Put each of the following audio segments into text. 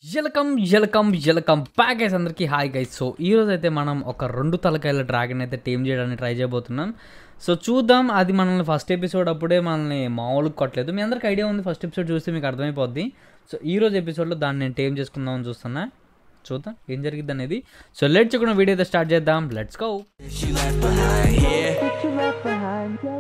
ఎలకం welcome welcome back guys అందరికీ hi guys so ఈ రోజు అయితే మనం ఒక రెండు తలకాయల డ్రాగన్ అయితే టేమ్ చేయడానికి ట్రై చేయబోతున్నాం సో చూద్దాం అది మనల్ని ఫస్ట్ ఎపిసోడ్ అప్పుడే మనల్ని మామూలుగా కొట్టలేదు మీ అందరికి ఐడియా ఉంది ఫస్ట్ ఎపిసోడ్ చూస్తే మీకు అర్థమైపోద్ది సో ఈ రోజు ఎపిసోడ్లో దాన్ని నేను టేమ్ చేసుకుందామని చూస్తున్నా చూద్దాం ఏం జరిగింది అనేది సో లెట్ చెక్కున్న వీడియో అయితే స్టార్ట్ చేద్దాం let's go She left behind here.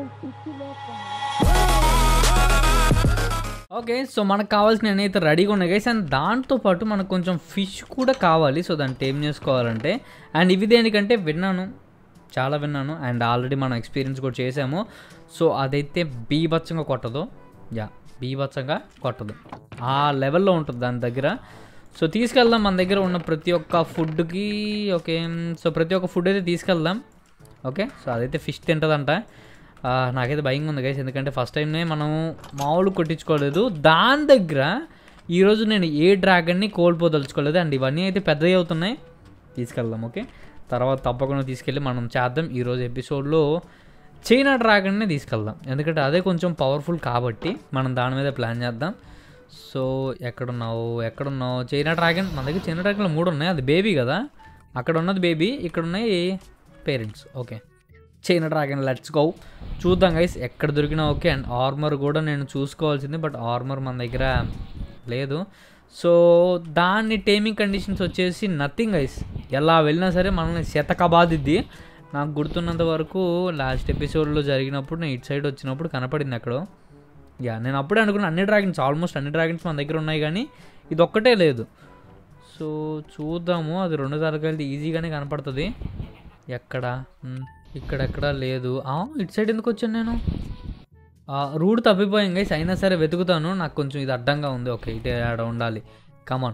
Okay so మనకు కావాల్సిన అయితే రెడీగా ఉన్నాయి గైస్ అండ్ దాంతోపాటు మనకు కొంచెం ఫిష్ కూడా కావాలి సో దాన్ని టేమ్ చేసుకోవాలంటే అండ్ ఇవి దేనికంటే విన్నాను చాలా విన్నాను అండ్ ఆల్రెడీ మనం ఎక్స్పీరియన్స్ కూడా చేసాము సో అదైతే బీభత్సంగా కొట్టదు యా బీభత్సంగా కొట్టదు ఆ లెవెల్లో ఉంటుంది దాని దగ్గర సో తీసుకెళ్దాం మన దగ్గర ఉన్న ప్రతి ఒక్క ఫుడ్కి ఓకే సో ప్రతి ఒక్క ఫుడ్ అయితే తీసుకెళ్దాం ఓకే సో అదైతే ఫిష్ తింటుందంట ఆ, నాకైతే భయంగా ఉంది గైస్ ఎందుకంటే ఫస్ట్ టైంనే మనం మామూలు కొట్టించుకోలేదు దాని దగ్గర ఈరోజు నేను ఏ డ్రాగన్ని కోల్పోదలుచుకోలేదు అండ్ ఇవన్నీ అయితే పెద్దవి అవుతున్నాయి తీసుకెళ్దాం ఓకే తర్వాత తప్పకుండా తీసుకెళ్ళి మనం చేద్దాం ఈరోజు ఎపిసోడ్లో చైనా డ్రాగన్ని తీసుకెళ్దాం ఎందుకంటే అదే కొంచెం పవర్ఫుల్ కాబట్టి మనం దాని మీద ప్లాన్ చేద్దాం సో ఎక్కడున్నావు ఎక్కడున్నావు చైనా డ్రాగన్ మన దగ్గర చైనా డ్రాగన్లో మూడు ఉన్నాయి అది బేబీ కదా అక్కడ ఉన్నది బేబీ ఇక్కడ ఉన్నాయి parents okay China dragon let's go చూద్దాం గైస్ ఎక్కడ దొరికినా ఓకే అండ్ ఆర్మర్ కూడా నేను చూసుకోవాల్సింది బట్ ఆర్మర్ మన దగ్గర లేదు సో దాన్ని టేమింగ్ కండిషన్స్ వచ్చేసి నథింగ్ గైస్ ఎలా వెళ్ళినా సరే మనల్ని శతకబాదిద్ది నాకు గుర్తున్నంత వరకు లాస్ట్ ఎపిసోడ్లో జరిగినప్పుడు నేను ఇటు సైడ్ వచ్చినప్పుడు కనపడింది అక్కడ యా నేను అప్పుడే అనుకున్నా అన్ని డ్రాగన్స్ ఆల్మోస్ట్ అన్ని డ్రాగన్స్ మన దగ్గర ఉన్నాయి కానీ ఇది ఒక్కటే లేదు సో చూద్దాము అది రెండు తరగతి ఈజీగానే కనపడుతుంది ఎక్కడ మ్, ఇక్కడెక్కడ లేదు ఆ, ఇటు సైడ్ ఎందుకు వచ్చాను నేను రూట్ తప్పిపోయాం గైస్ అయినా సరే వెతుకుతాను నాకు కొంచెం ఇది అడ్డంగా ఉంది ఓకే ఇటే ఆడ ఉండాలి కమాన్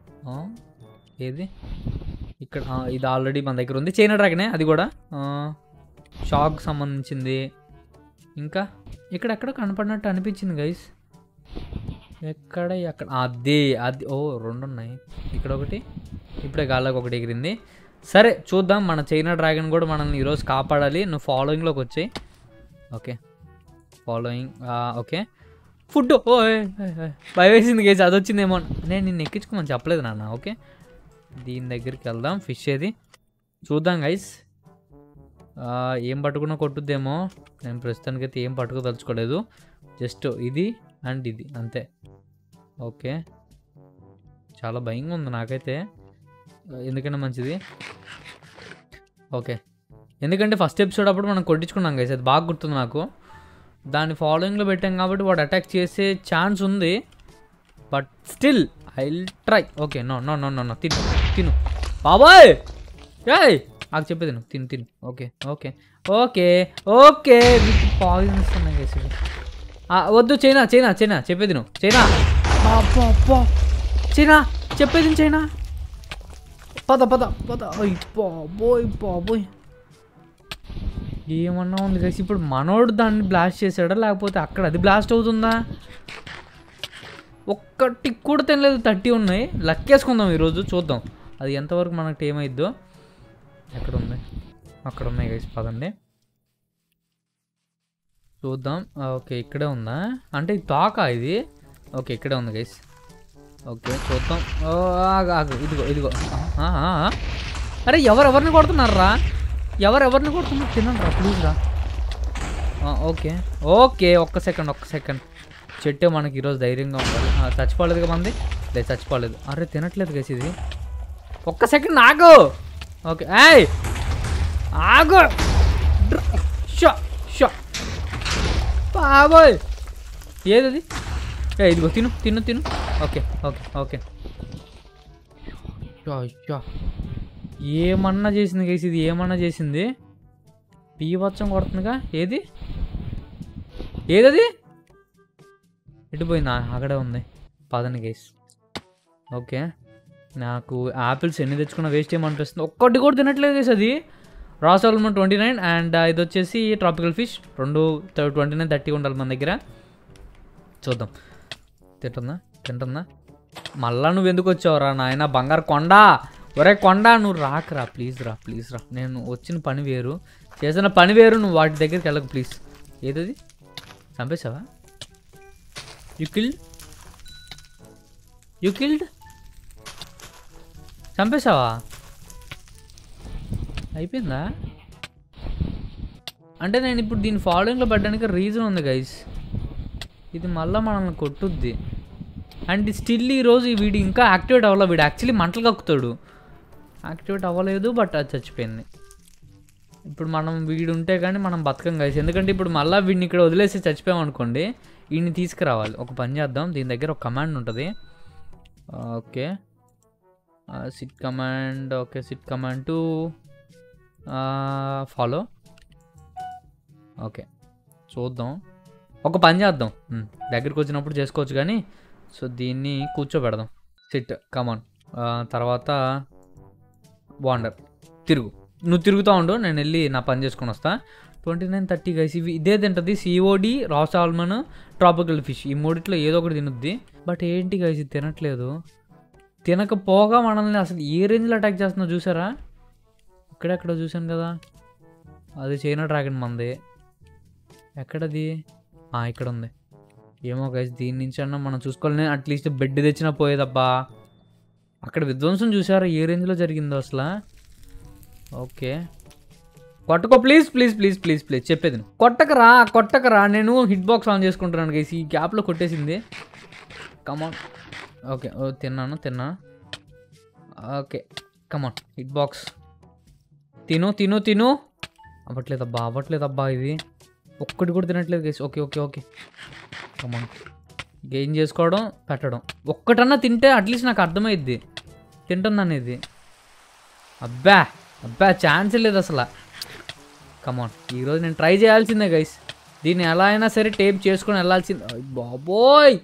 ఏది ఇక్కడ ఆ, ఇది ఆల్రెడీ మన దగ్గర ఉంది చైనా డ్రాగనే అది కూడా షాక్ సంబంధించింది ఇంకా ఇక్కడ ఎక్కడ కనపడినట్టు అనిపించింది గైస్ ఎక్కడ ఎక్కడ అది అది ఓ రెండు ఉన్నాయి ఇక్కడ ఒకటి ఇప్పుడే గాల్లోకి ఒకటి ఎగిరింది సరే చూద్దాం మన చైనా డ్రాగన్ కూడా మనల్ని ఈరోజు కాపాడాలి నువ్వు ఫాలోయింగ్లోకి వచ్చాయి ఓకే ఫాలోయింగ్ ఓకే ఫుడ్ ఓ భయం వేసింది గేసి అది వచ్చిందేమో అని. నేను నిన్ను ఎక్కించుకోమని చెప్పలేదు నాన్న ఓకే దీని దగ్గరికి వెళ్దాం ఫిష్ ఏది చూద్దాం గైస్ ఏం పట్టుకున్నా కొట్టుద్దేమో నేను ప్రస్తుతానికైతే ఏం పట్టుకోదలుచుకోలేదు జస్ట్ ఇది అండ్ ఇది అంతే ఓకే చాలా భయంగా ఉంది నాకైతే ఎందుకైనా మంచిది ఓకే ఎందుకంటే ఫస్ట్ ఎపిసోడ్ అప్పుడు మనం కొట్టించుకున్నాం గైస్ అది బాగా గుర్తుంది నాకు దాన్ని ఫాలోయింగ్లో పెట్టాం కాబట్టి వాడు అటాక్ చేసే ఛాన్స్ ఉంది but still I try okay no no no no no తిను తిను బాబాయ్ ఏయ్ నాకు చెప్పే తిను తిను తిను ఓకే ఓకే ఓకే ఓకే మీకు పాయిజన్ ఇస్తున్నాయి గైస్ ఇవి. ఆ, వద్దు చైనా చైనా చైనా చెప్పేది నువ్వు చైనా అబ్బా, అబ్బా. చైనా చెప్పేది విను, చైనా పద పద పద అయ్ బాబోయ్ బాబోయ్ ఏమన్నా ఉంది గైస్ ఇప్పుడు మనోడు దాన్ని బ్లాస్ట్ చేశాడా లేకపోతే అక్కడ అది బ్లాస్ట్ అవుతుందా ఒక్కటి కూడా తినలేదు థర్టీ ఉన్నాయి లక్కేసుకుందాం ఈరోజు చూద్దాం అది ఎంతవరకు మనకు టైం అయిద్దో ఎక్కడ ఉంది అక్కడ ఉన్నాయి గైస్ పదండి చూద్దాం ఆ, ఓకే ఇక్కడే ఉందా అంటే ఇది తోక ఇది ఓకే ఇక్కడే ఉంది గైస్ ఓకే చూద్దాం ఓ, ఆగు ఆగు ఇదిగో ఇదిగో ఆ, ఆ, ఆ. అరే ఎవరెవరిని కొడుతున్నారా ఎవరెవరిని కొడుతున్నారు తినండి రా ప్లీజ్ రా ఆ, ఓకే ఓకే ఒక్క సెకండ్ ఒక్క సెకండ్ చెట్టు మనకి ఈరోజు ధైర్యంగా ఉండాలి ఆ, చచ్చిపోలేదు మంది లేదు చచ్చిపోలేదు అరే తినట్లేదు గైస్ ఇది ఒక్క సెకండ్ ఆగు ఓకే ఏయ్ ఆగు డ్ర- షో షో బాబోయ్ ఏది ఏ ఇదిగో తిను తిను తిను okay okay okay show show ఏమన్నా చేసింది గైస్ ఇది ఏమన్నా చేసింది బీవచ్చం కొడుతుందిగా ఏది ఏదది ఎటు పోయిందా అక్కడే ఉంది పదని గైస్ ఓకే నాకు యాపిల్స్ ఎన్ని తెచ్చుకున్నా వేస్ట్ ఏమనిపిస్తుంది ఒక్కటి కూడా తినట్లేదు గైస్ అది రాసాల్మన్ ట్వంటీ నైన్ అండ్ ఇది వచ్చేసి ట్రాపికల్ ఫిష్ రెండు ట్వంటీ నైన్ థర్టీ ఉండాలి మన దగ్గర చూద్దాం తింటుందా తింటుందా మళ్ళా నువ్వు ఎందుకు వచ్చావురా నాయన బంగారు కొండ ఒరే కొండ నువ్వు రాకరా ప్లీజ్ రా ప్లీజ్ రా నేను వచ్చిన పని వేరు చేసిన పని వేరు నువ్వు వాటి దగ్గరికి వెళ్ళకు ప్లీజ్ ఏదది చంపేశావా యు కిల్డ్ యు కిల్డ్ చంపేశావా అయిపోయిందా అంటే నేను ఇప్పుడు దీని ఫాలోయింగ్లో పెట్టడానికి రీజన్ ఉంది గైస్ ఇది మళ్ళీ మనల్ని కొట్టుద్ది అండ్ స్టిల్ ఈరోజు ఈ వీడు ఇంకా యాక్టివేట్ అవ్వలే వీడు యాక్చువల్లీ మంటలు కక్కుతాడు యాక్టివేట్ అవ్వలేదు బట్ అది చచ్చిపోయింది ఇప్పుడు మనం వీడు ఉంటే కానీ మనం బతకం గైస్ ఎందుకంటే ఇప్పుడు మళ్ళీ వీడిని ఇక్కడ వదిలేసి చచ్చిపోయాం అనుకోండి వీడిని తీసుకురావాలి ఒక పని చేద్దాం దీని దగ్గర ఒక కమాండ్ ఉంటుంది okay sit command okay sit command to follow okay చూద్దాం ఒక పని చేద్దాం ఉమ్, దగ్గరికి వచ్చినప్పుడు చేసుకోవచ్చు కానీ సో దీన్ని కూర్చోబెడదాం సిట్ కమాన్ తర్వాత వాండర్ తిరుగు నువ్వు తిరుగుతూ ఉండు నేను వెళ్ళి నా పని చేసుకొని వస్తా ట్వంటీ నైన్ థర్టీ గైస్ ఇవి ఇదే తింటుంది సిఓడి రాస్ ఆల్మన్ ట్రాపికల్ ఫిష్ ఈ మూడిట్లో ఏదో ఒకటి తినుద్ది బట్ ఏంటి గైస్ ఇది తినట్లేదు తినకపోగా మనల్ని అసలు ఏ రేంజ్లో అటాక్ చేస్తుందో చూసారా ఇక్కడెక్కడ చూశాను కదా అది చైనా డ్రాగన్ మంది ఎక్కడది ఆ, ఇక్కడ ఉంది ఏమో గైస్ దీని నుంచి అన్నా మనం చూసుకోవాలని అట్లీస్ట్ బెడ్ తెచ్చినా పోయేదబ్బా అక్కడ విధ్వంసం చూసారా ఏ రేంజ్లో జరిగిందో అసలు ఓకే కొట్టకో please please please please please చెప్పేది నువ్వు. కొట్టకరా కొట్టకరా నేను హిట్ బాక్స్ ఆన్ చేసుకుంటున్నాను గైస్ ఈ గ్యాప్లో కొట్టేసింది కమాన్ ఓకే ఓ తిన్నాను తిన్నా ఓకే కమాన్ హిట్ బాక్స్ తిను తిను తిను అవ్వట్లేదబ్బా అవ్వట్లేదబ్బా ఇది ఒక్కటి కూడా తినట్లేదు guys okay okay okay come on gain చేసుకోవడం పెట్టడం ఒక్కటన్నా తింటే అట్లీస్ట్ నాకు అర్థమైద్ది తింటుంది అనేది అబ్బా అబ్బా ఛాన్స్ లేదు అసలు కమాన్ ఈరోజు నేను ట్రై చేయాల్సిందే గైస్ దీన్ని ఎలా అయినా సరే టేప్ చేసుకొని వెళ్ళాల్సిందే అయ్ బాబోయ్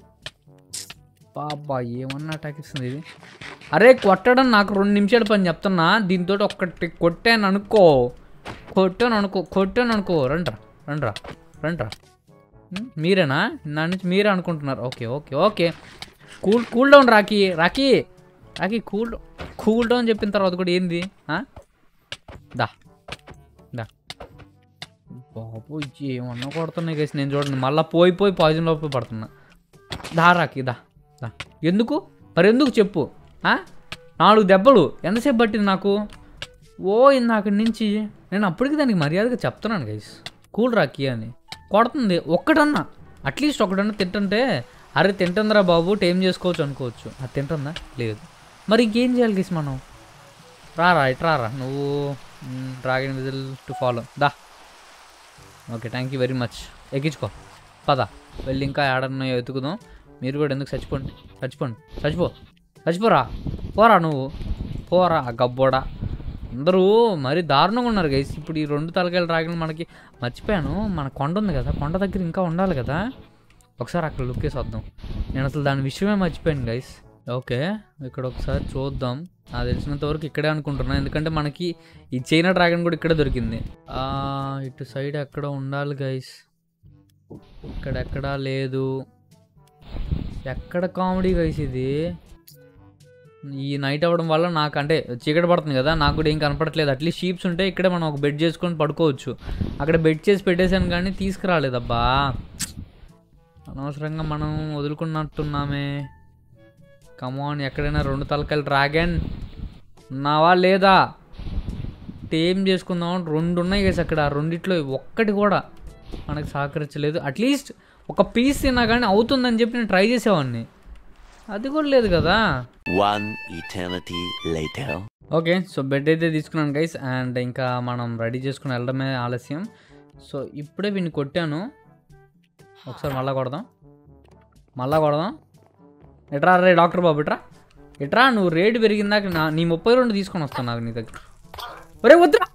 బాబా ఏమన్నా అటాక్ ఇస్తుంది ఇది అరే కొట్టడం నాకు రెండు నిమిషాల పని చెప్తున్నా దీంతో ఒక్కటి కొట్టాను అనుకో కొట్టాను అనుకో కొట్టాను అనుకో రండ్రా రండ్రా రండ్రా ఉమ్, మీరేనా నా నుంచి మీరే అనుకుంటున్నారు okay okay okay cool cool down Rocky Rocky Rocky cool cool down చెప్పిన తర్వాత కూడా ఏంది ఆ? దా దా బాబు ఏమన్నా కొడుతున్నాయి గైస్ నేను చూడండి మళ్ళీ పోయి పోయి పాయిజన్ లోపల పడుతున్నా దా రాకి దా దా ఎందుకు మరి ఎందుకు చెప్పు ఆ? నాలుగు దెబ్బలు ఎంతసేపు పట్టింది నాకు ఓ ఇందాక నుంచి నేను అప్పటికి దానికి మర్యాదగా చెప్తున్నాను గైస్ కూల్ రాకి అని కొడుతుంది ఒక్కటన్నా అట్లీస్ట్ ఒకటన్నా తింటుంటే అరే తింటుందిరా బాబు టైం చేసుకోవచ్చు అనుకోవచ్చు అది తింటుందా లేదు మరి ఇంకేం చేయాలి గైస్ మనం రారా ఇట్రా రా నువ్వు డ్రాగన్ విజిల్ టు ఫాలో దా okay thank you very much ఎక్కించుకో పద వెళ్ళి ఇంకా ఏడన్నాయో ఎతుకుదాం మీరు కూడా ఎందుకు చచ్చిపోండి చచ్చిపోండి చచ్చిపో చచ్చిపోరా పోరా నువ్వు పోరా గబ్బోడా అందరూ మరీ దారుణంగా ఉన్నారు గైస్ ఇప్పుడు ఈ రెండు తలకాయలు రాగిన మనకి మర్చిపోయాను మన కొండ ఉంది కదా కొండ దగ్గర ఇంకా ఉండాలి కదా ఒకసారి అక్కడ లుక్ వేసి వద్దాం నేను అసలు దాని విషయమే మర్చిపోయాను గైస్ ఓకే ఇక్కడ ఒకసారి చూద్దాం నాకు తెలిసినంత వరకు ఇక్కడే అనుకుంటున్నా ఎందుకంటే మనకి ఈ చైనా డ్రాగన్ కూడా ఇక్కడే దొరికింది ఆ, ఇటు సైడ్ ఎక్కడ ఉండాలి గైస్ ఇక్కడెక్కడా లేదు ఎక్కడ కామెడీ గైస్ ఇది ఈ నైట్ అవ్వడం వల్ల నాకు అంటే చీకటి పడుతుంది కదా నాకు కూడా ఏం కనపడట్లేదు అట్లీస్ట్ షీప్స్ ఉంటే ఇక్కడే మనం ఒక బెడ్ చేసుకొని పడుకోవచ్చు అక్కడ బెడ్ చేసి పెట్టేశాను కానీ తీసుకురాలేదబ్బా అనవసరంగా మనం వదులుకున్నట్టున్నామే కమాన్ ఎక్కడైనా రెండు తలకాయలు డ్రాగన్ ఉన్నావా లేదా టేమ్ చేసుకుందాం రెండు ఉన్నాయి కదా అక్కడ ఆ రెండిట్లో ఒక్కటి కూడా మనకు సహకరించలేదు అట్లీస్ట్ ఒక పీస్ తిన్నా కానీ అవుతుందని చెప్పి నేను ట్రై చేసేవాడిని అది కూడా లేదు కదా One eternity later. Okay so bed అయితే తీసుకున్నాను గైస్ అండ్ ఇంకా మనం రెడీ చేసుకుని వెళ్ళడమే ఆలస్యం సో ఇప్పుడే వీడిని కొట్టాను ఒకసారి మళ్ళా కొడదాం మళ్ళా కొడదాం ఎట్రా రే డాక్టర్ బాబు ఇట్రా ఇట్రా నువ్వు రేటు పెరిగిందాక నా నీ ముప్పై రెండు తీసుకొని వస్తాను నాకు నీ దగ్గర ఒరే వద్దురా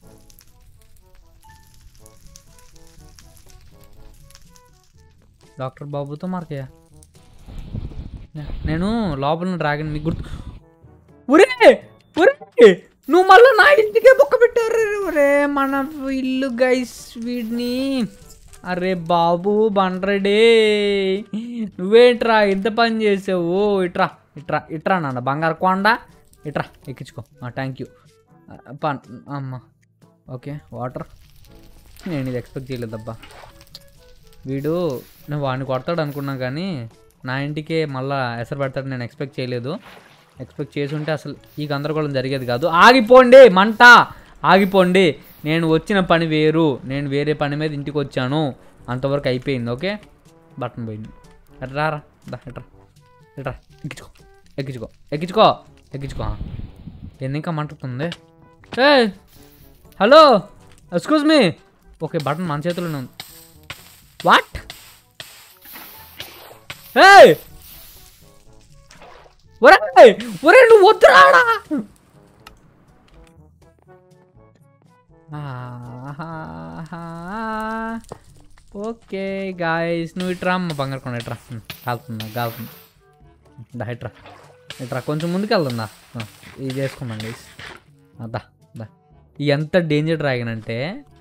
డాక్టర్ బాబుతో మార్కయ్యా నేను లోపల డ్రాగన్ మీకు గుర్తు ఒరే ఒరే నువ్వు మళ్ళీ నా ఇంటికే బొక్క పెట్టారు ఒరే మన ఇల్లు గైస్ వీడిని అరే బాబు బండ్రెడే నువ్వేంట్రా ఇంత పని చేసావు ఇట్రా ఇట్రా ఇట్రా నాన్న బంగారు కొండ ఇట్రా ఎక్కించుకో థ్యాంక్ యూ పన్ అమ్మ ఓకే వాటర్ నేను ఇది ఎక్స్పెక్ట్ చేయలేదబ్బా వీడు నేను వాడిని కొడతాడు అనుకున్నా కానీ నా ఇంటికే మళ్ళా ఎసరు పెడతాడు నేను ఎక్స్పెక్ట్ చేయలేదు ఎక్స్పెక్ట్ చేసి ఉంటే అసలు ఈ గందరగోళం జరిగేది కాదు ఆగిపోండి మంట ఆగిపోండి నేను వచ్చిన పని వేరు నేను వేరే పని మీద ఇంటికి వచ్చాను అంతవరకు అయిపోయింది ఓకే బటన్ పోయింది అటు రారా దా ఇట్రా ఇట్రా ఎక్కించుకో ఎక్కించుకో ఎక్కించుకో ఎక్కించుకో ఆ. ఏంది ఇంకా మంటుతుంది ఏ hello excuse me okay button మన చేతిలోనే ఉంది వాట్ ఏ ఒరే ఒరే నువ్వు వద్దురాడా ఓకే గాయస్ నువ్వు ఇట్రా అమ్మ బంగారు కొండ ఇట్రా ఉమ్, కాలుతుందా కాలుతుంది దా ఇట్రా ఇట్రా కొంచెం ముందుకు వెళ్తుందా ఆ, ఇది చేసుకున్నాం గైస్ దా దా ఇది ఎంత డేంజర్ డ్రాగన్ అంటే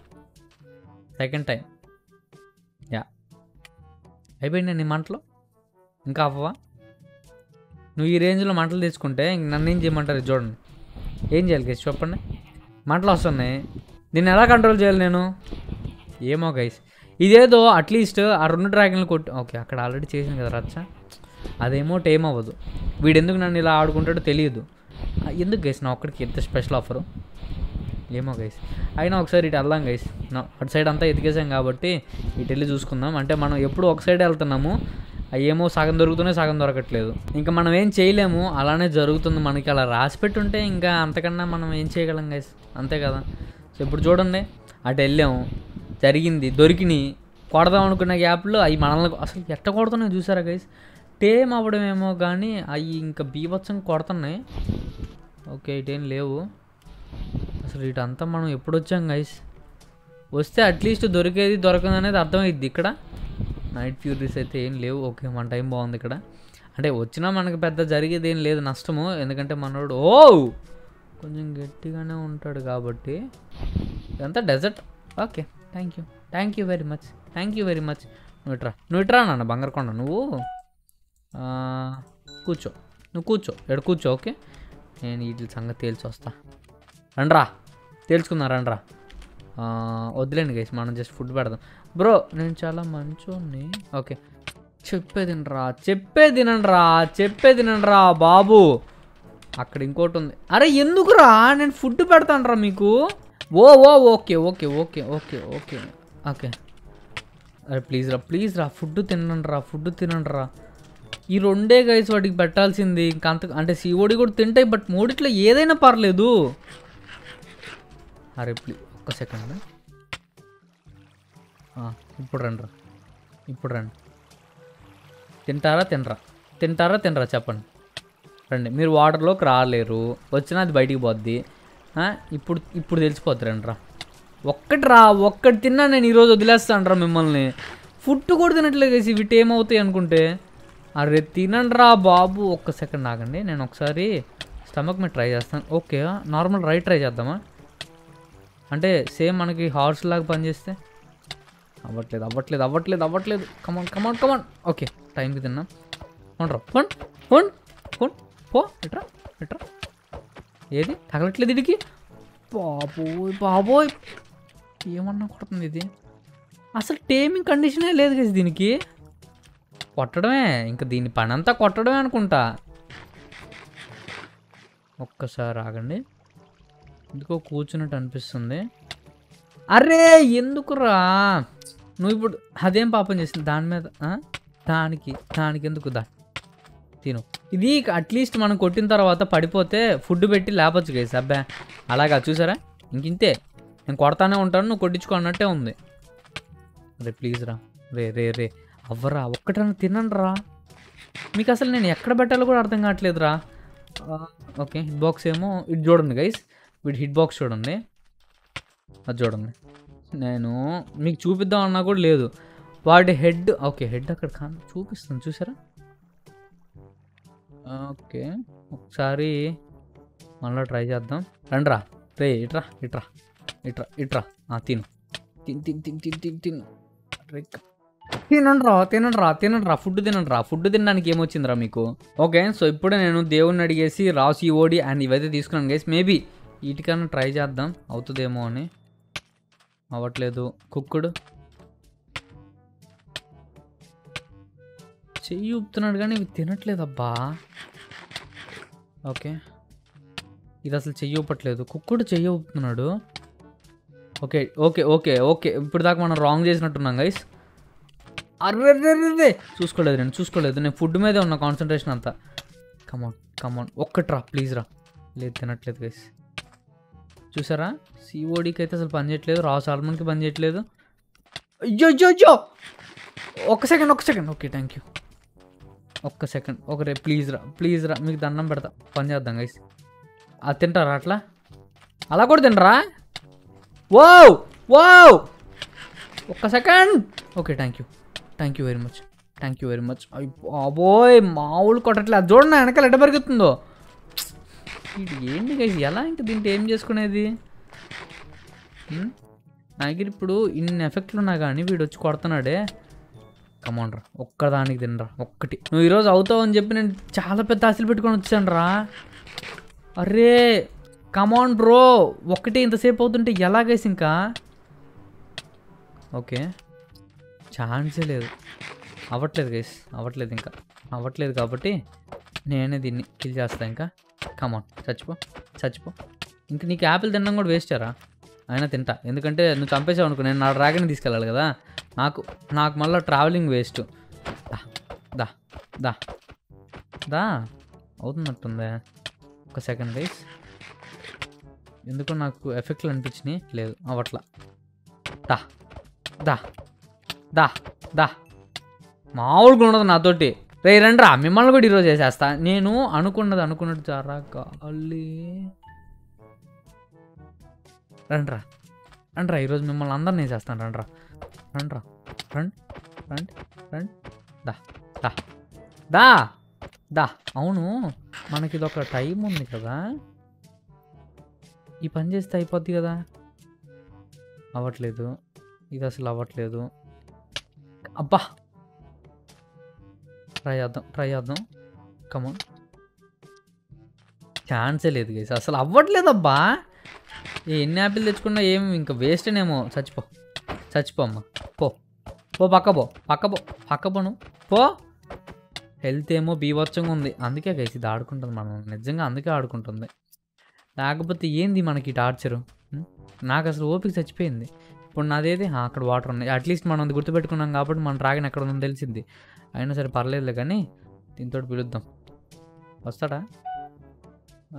సెకండ్ టైం యా అయిపోయింది నీ మంటలు ఇంకా అవ్వవా నువ్వు ఈ రేంజ్లో మంటలు తెచ్చుకుంటే ఇంక నన్ను ఏం చేయమంటారు ఇది చూడండి ఏం చేయాలి గైస్ చెప్పండి మంటలు వస్తున్నాయి దీన్ని ఎలా కంట్రోల్ చేయాలి నేను ఏమో గైస్ ఇదేదో అట్లీస్ట్ ఆ రెండు డ్రాగన్లు కొట్టి ఓకే అక్కడ ఆల్రెడీ చేసింది కదా రచ్చ అదేమో టైం అవ్వదు వీడు ఎందుకు నన్ను ఇలా ఆడుకుంటాడో తెలియదు ఆ, ఎందుకు గైస్ నా ఒక్కడికి ఎంత స్పెషల్ ఆఫరు ఏమో గైస్ అయినా ఒకసారి ఇటు వెళ్దాం గైస్ నా అటు సైడ్ అంతా ఎతికేసాం కాబట్టి ఇటు వెళ్ళి చూసుకుందాం అంటే మనం ఎప్పుడు ఒక సైడ్ వెళ్తున్నాము అవి ఏమో సగం దొరుకుతున్నాయి సగం దొరకట్లేదు ఇంకా మనం ఏం చేయలేము అలానే జరుగుతుంది మనకి అలా రాసి పెట్టుంటే ఇంకా అంతకన్నా మనం ఏం చేయగలం గైస్ అంతే కదా సో ఇప్పుడు చూడండి అటు వెళ్ళాము జరిగింది దొరికినాయి కొడదాం అనుకున్న గ్యాప్లో అవి మనల్ని అసలు ఎట్ట కొడుతున్నాయి చూసారా గైస్ టేమ్ అవ్వడమేమో కానీ అవి ఇంకా బీభత్సం కొడుతున్నాయి ఓకే ఇటేం లేవు అసలు ఇటంతా మనం ఎప్పుడు వచ్చాం గైస్ వస్తే అట్లీస్ట్ దొరికేది దొరకదు అనేది అర్థమైద్ది ఇక్కడ నైట్ ఫ్యూరీస్ అయితే ఏం లేవు ఓకే మన టైం బాగుంది ఇక్కడ అంటే వచ్చినా మనకి పెద్ద జరిగేది ఏం లేదు నష్టము ఎందుకంటే మనోడు ఓ కొంచెం గట్టిగానే ఉంటాడు కాబట్టి ఇదంతా desert okay thank you thank you very much thank you very much నువ్వు ఇట్రా నువ్వు ఇట్రా నాన్న బంగారకొండ నువ్వు ఆ, కూర్చో నువ్వు కూర్చో ఇక్కడ కూర్చో ఓకే నేను వీటి సంగతి తేల్చి వస్తా రండ్రా తేల్చుకుందాం రండ్రా ఆ, వదిలేండి గైస్ మనం జస్ట్ ఫుడ్ పెడదాం బ్రో నేను చాలా మంచోన్ని ఓకే చెప్పేదినరా చెప్పేదినండ్రా చెప్పేదినండ్రా బాబు అక్కడ ఇంకోటి ఉంది అరే ఎందుకురా నేను ఫుడ్ పెడతానురా మీకు oh oh okay okay okay okay okay okay అరే ప్లీజ్ రా ప్లీజ్ రా ఫుడ్ తినండి రా ఫుడ్ తినండి రా ఈ రెండే గైస్ వాటికి పెట్టాల్సింది ఇంకా అంత అంటే సీఓడి కూడా తింటాయి బట్ మూడిట్లో ఏదైనా పర్లేదు అరే ప్లీజ్ ఒక్క సెకండ్ ఇప్పుడు రండి రా ఇప్పుడు రండి తింటారా తినరా తింటారా తినరా చెప్పండి రండి మీరు వాటర్లోకి రాలేరు వచ్చినా అది బయటికి పోద్ది ఆ, ఇప్పుడు ఇప్పుడు తెలిసిపోద్ది రండి రా ఒక్కటి రా ఒక్కటి తిన్నా నేను ఈరోజు వదిలేస్తాను రా మిమ్మల్ని ఫుడ్ కూడా తినట్లేదు వేసి వీటి ఏమవుతాయి అనుకుంటే అరే తినండి రా బాబు ఒక్క సెకండ్ ఆగండి నేను ఒకసారి స్టమక్ మీద ట్రై చేస్తాను ఓకే నార్మల్ రైట్ ట్రై చేద్దామా అంటే సేమ్ మనకి హార్స్ లాగా పనిచేస్తే అవ్వట్లేదు అవ్వట్లేదు అవ్వట్లేదు అవ్వట్లేదు కమాన్ కమాన్ కమాన్ ఓకే టైంకి తిన్నాం పోండ్రా పోన్ పోన్ పోన్ పో ఇట్రా ఇట్రా ఏది తగలట్లేదు ఇడికి బాబోయ్ బాబోయ్ ఏమన్నా కొడుతుంది ఇది అసలు టేమింగ్ కండిషనే లేదు కదా దీనికి కొట్టడమే ఇంకా దీని పని అంతా కొట్టడమే అనుకుంటా ఒక్కసారి ఆగండి ఎందుకో కూర్చున్నట్టు అనిపిస్తుంది అరే ఎందుకురా నువ్వు ఇప్పుడు అదేం పాపం చేసింది దాని మీద ఆ? దానికి దానికి ఎందుకు దా తిను ఇది అట్లీస్ట్ మనం కొట్టిన తర్వాత పడిపోతే ఫుడ్ పెట్టి లేపచ్చు గైస్ అబ్బా అలాగా చూసారా ఇంకింతే నేను కొడతానే ఉంటాను నువ్వు కొట్టించుకో అన్నట్టే ఉంది రే ప్లీజ్ రా రే రే రే అవ్వరా ఒక్కటన్నా తినండి రా మీకు అసలు నేను ఎక్కడ పెట్టాలో కూడా అర్థం కావట్లేదురా ఆ, ఓకే హిట్ బాక్స్ ఏమో ఇది చూడండి గైస్ వీటి హిట్ బాక్స్ చూడండి అది చూడండి నేను మీకు చూపిద్దాం అన్నా కూడా లేదు వాడి హెడ్ ఓకే హెడ్ అక్కడ కా చూపిస్తాను చూసారా ఓకే ఒకసారి మళ్ళీ ట్రై చేద్దాం రండ్రా రే ఇట్రా ఇట్రా ఇట్రా ఇట్రా ఆ, తిను తిన్ తిన్ తిన్ తిన్ తిన్ తిను రే, తినండి రా తినండి రా తినండి రా ఫుడ్ తినండి రా ఫుడ్ తినడానికి ఏమొచ్చిందిరా మీకు ఓకే సో ఇప్పుడే నేను దేవుణ్ణి అడిగేసి రాసి ఓడి అండ్ ఇవైతే తీసుకున్నాను గైస్ మేబీ వీటికన్నా ట్రై చేద్దాం అవుతుందేమో అని అవ్వట్లేదు కుక్కుడు చెయ్యి ఊపుతున్నాడు కానీ ఇవి తినట్లేదబ్బా ఓకే ఇది అసలు చెయ్యపట్లేదు కుక్కుడు చెయ్యవుతున్నాడు ఓకే ఓకే ఓకే ఓకే ఇప్పుడు దాకా మనం రాంగ్ చేసినట్టున్నాం గైస్ అర్రే చూసుకోలేదు నేను చూసుకోలేదు నేను ఫుడ్ మీదే ఉన్న కాన్సన్ట్రేషన్ అంతా కమాన్ కమాన్ ఒక్కటి రా ప్లీజ్ రా లేదు తినట్లేదు గైస్ చూసారా సిఓడికి అయితే అసలు పని చేయట్లేదు రా సాల్మన్కి పని చేయట్లేదు అయ్యో అయ్యో అయ్యో ఒక్క సెకండ్ ఒక్క సెకండ్ ఓకే థ్యాంక్ యూ ఒక్క సెకండ్ ఒక రే ప్లీజ్ రా ప్లీజ్ రా మీకు దండం పెడతా పని చేద్దాం గైస్ అది తింటారా అట్లా అలా కూడా తినరా వావ్ వావ్ ఒక్క second okay thank you thank you very much thank you very much అబ్బోయ్ మామూలు కొట్టట్లే అది చూడండి వెనకాల ఎట్ట పెరుగుతుందో ఇది ఏంటి గైస్ ఎలా ఇంకా దీంట్లో ఏం చేసుకునేది హ్మ్? నా దగ్గర ఇప్పుడు ఇన్ని ఎఫెక్ట్లు ఉన్నా కానీ వీడు వచ్చి కొడుతున్నాడే కమాన్ రా ఒక్కదానికి తినరా ఒక్కటి నువ్వు ఈరోజు అవుతావు అని చెప్పి నేను చాలా పెద్ద ఆశలు పెట్టుకొని వచ్చాను రా అరే కమాన్ బ్రో ఒక్కటి ఇంతసేపు అవుతుంటే ఎలాగైసి ఇంకా ఓకే ఛాన్సే లేదు అవ్వట్లేదు గైస్ అవ్వట్లేదు ఇంకా అవ్వట్లేదు కాబట్టి నేనే దీన్ని కిల్ చేస్తా ఇంకా కమాన్ చచ్చిపో చచ్చిపో ఇంక నీకు యాపిల్ తినడం కూడా వేస్టారా అయినా తింటా ఎందుకంటే నువ్వు చంపేసావు అనుకో నేను నా డ్రాగన్ తీసుకెళ్ళాలి కదా నాకు నాకు మళ్ళీ ట్రావెలింగ్ వేస్ట్ దా దా దా దా అవుతున్నట్టుందే ఒక సెకండ్ గైస్ ఎందుకో నాకు ఎఫెక్ట్లు అనిపించినాయి లేదు అవట్లా దా దా దా దా మామూలుగా ఉండదు నాతోటి రే రండ్రా మిమ్మల్ని కూడా ఈరోజు చేసేస్తా నేను అనుకున్నది అనుకున్నట్టు జరగాలి రండ్రా రండ్రా ఈరోజు మిమ్మల్ని అందరినీ చేస్తాను రండ్రా రండ్రా రండి రండి రండి దా దా దా దా అవును మనకి ఇది ఒక టైం ఉంది కదా ఈ పని చేస్తే అయిపోద్ది కదా అవ్వట్లేదు ఇది అసలు అవ్వట్లేదు అబ్బా ట్రై చేద్దాం ట్రై చేద్దాం కమాన్ ఛాన్సే లేదు గైస్ అసలు అవ్వట్లేదబ్బా ఏ ఎన్ని యాపిల్ తెచ్చుకున్నా ఏం ఇంకా వేస్టేనేమో చచ్చిపో చచ్చిపో అమ్మ పో పో పక్క పో పక్క పో పక్క పోను పో హెల్త్ ఏమో బీభత్సంగా ఉంది అందుకే గైస్ ఇది ఆడుకుంటుంది మనం నిజంగా అందుకే ఆడుకుంటుంది లేకపోతే ఏంది మనకి టార్చరు నాకు అసలు ఓపిక చచ్చిపోయింది ఇప్పుడు నాదేది ఆ, అక్కడ వాటర్ ఉన్నాయి అట్లీస్ట్ మనం అది గుర్తుపెట్టుకున్నాం కాబట్టి మన డ్రాగన్ ఎక్కడ ఉందని తెలిసింది అయినా సరే పర్లేదులే కానీ దీంతో పిలుద్దాం వస్తాడా ఆ,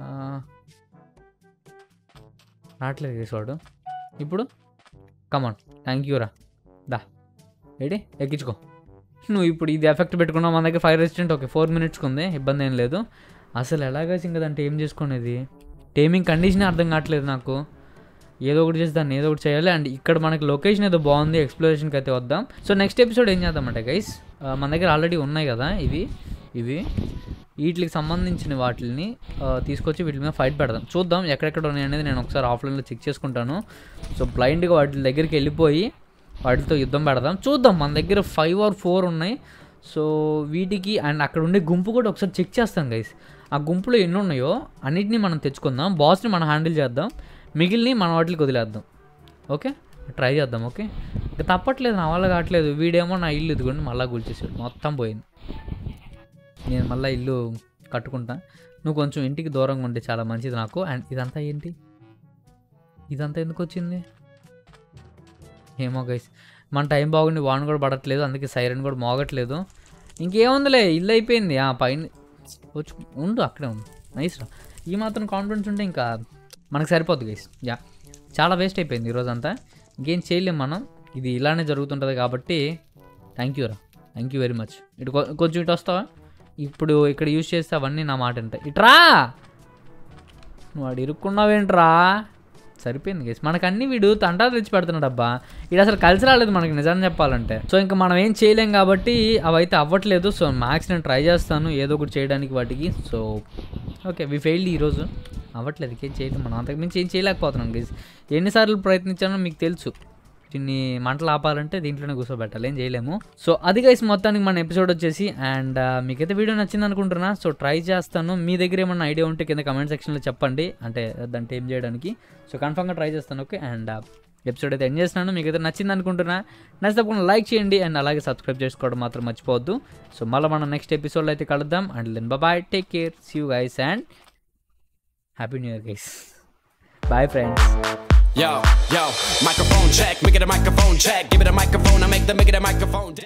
రావట్లేదు వేసేవాడు ఇప్పుడు కమాన్ థ్యాంక్ యూ రా దా రెడీ ఎక్కించుకో నువ్వు ఇప్పుడు ఇది ఎఫెక్ట్ పెట్టుకున్నావు మన దగ్గర ఫైవ్ రెసిస్టెంట్ ఓకే ఫోర్ మినిట్స్కి ఉంది ఇబ్బంది ఏం లేదు అసలు ఎలాగా సింగదంటే ఏం చేసుకునేది టైమింగ్ కండిషనే అర్థం కావట్లేదు నాకు ఏదో ఒకటి చేసి దాన్ని ఏదో ఒకటి చేయాలి అండ్ ఇక్కడ మనకి లొకేషన్ ఏదో బాగుంది ఎక్స్ప్లోరేషన్కి అయితే వద్దాం సో నెక్స్ట్ ఎపిసోడ్ ఏం చేద్దామంటే గైస్ మన దగ్గర ఆల్రెడీ ఉన్నాయి కదా ఇవి ఇవి వీటికి సంబంధించిన వాటిని ఆ, తీసుకొచ్చి వీటి మీద ఫైట్ పెడదాం చూద్దాం ఎక్కడెక్కడ ఉన్నాయి అనేది నేను ఒకసారి ఆఫ్లైన్లో చెక్ చేసుకుంటాను సో బ్లైండ్గా వాటి దగ్గరికి వెళ్ళిపోయి వాటితో యుద్ధం పెడదాం చూద్దాం మన దగ్గర ఫైవ్ ఆర్ ఫోర్ ఉన్నాయి సో వీటికి అండ్ అక్కడ ఉండే గుంపు కూడా ఒకసారి చెక్ చేస్తాం గైస్ ఆ గుంపులో ఎన్ని ఉన్నాయో అన్నిటిని మనం తెచ్చుకుందాం బాస్ని మనం హ్యాండిల్ చేద్దాం మిగిలిని మన వాటికి వదిలేద్దాం ఓకే ట్రై చేద్దాం ఓకే ఇంకా తప్పట్లేదు నా వల్ల కావట్లేదు వీడేమో నా ఇల్లు ఇదిగోండి మళ్ళీ కూల్చేసాడు మొత్తం పోయింది నేను మళ్ళీ ఇల్లు కట్టుకుంటా నువ్వు కొంచెం ఇంటికి దూరంగా ఉంటే చాలా మంచిది నాకు అండ్ ఇదంతా ఏంటి ఇదంతా ఎందుకు వచ్చింది ఏమో గైస్ మన టైం బాగుండి వాన్ కూడా పడట్లేదు అందుకే సైరన్ కూడా మోగట్లేదు ఇంకేముందిలే ఇల్లు అయిపోయింది ఆ పైన వచ్చి ఉండు అక్కడే ఉండు నైస్ రా ఈ మాత్రం కాన్ఫిడెన్స్ ఉంటే ఇంకా మనకు సరిపోద్ది గైస్ యా చాలా వేస్ట్ అయిపోయింది ఈరోజు అంతా ఇంకేం చేయలేం మనం ఇది ఇలానే జరుగుతుంటుంది కాబట్టి థ్యాంక్ యూ రా థ్యాంక్ యూ వెరీ మచ్ ఇటు కొ- కొంచెం ఇటు వస్తావా ఇప్పుడు ఇక్కడ యూజ్ చేస్తే అవన్నీ నా మాట ఉంటాయి ఇట్రా నువ్వు వాడు ఇరుక్కున్నావేంట్రా సరిపోయింది గేస్ మనకు అన్ని వీడు తంటాలు తెచ్చి పెడుతున్నాడు అబ్బా ఇది అసలు కలిసి రాలేదు మనకి నిజం చెప్పాలంటే సో ఇంకా మనం ఏం చేయలేం కాబట్టి అవి అయితే అవ్వట్లేదు సో మ్యాక్స్ నేను ట్రై చేస్తాను ఏదో ఒకటి చేయడానికి వాటికి సో ఓకే వి ఫెయిల్డ్ ఈరోజు అవ్వట్లేదు ఇంకేం చేయలేం మనం అంతకు మించి ఏం చేయలేకపోతున్నాం గేస్ ఎన్నిసార్లు ప్రయత్నించానో మీకు తెలుసు దీన్ని మంటలు ఆపాలంటే దీంట్లోనే కూర్చోబెట్టాలి ఏం చేయలేము సో అది గైస్ మొత్తానికి మన ఎపిసోడ్ వచ్చేసి అండ్ మీకైతే వీడియో నచ్చింది అనుకుంటున్నా సో ట్రై చేస్తాను మీ దగ్గర ఏమన్నా ఐడియా ఉంటే కింద కమెంట్ సెక్షన్లో చెప్పండి అంటే దాంట్లో ఏం చేయడానికి సో కన్ఫామ్గా ట్రై చేస్తాను ఓకే అండ్ ఎపిసోడ్ అయితే ఎండ్ చేస్తున్నాను మీకైతే నచ్చింది అనుకుంటున్నా నచ్చితే తప్పకుండా లైక్ చేయండి అండ్ అలాగే సబ్స్క్రైబ్ చేసుకోవడం మాత్రం మర్చిపోవద్దు సో మళ్ళీ మనం నెక్స్ట్ ఎపిసోడ్లో అయితే కలుద్దాం and then bye take care see you guys and happy new year guys bye friends Yo, yo, microphone check, make it a microphone check. Give it a microphone, I make the make it a microphone.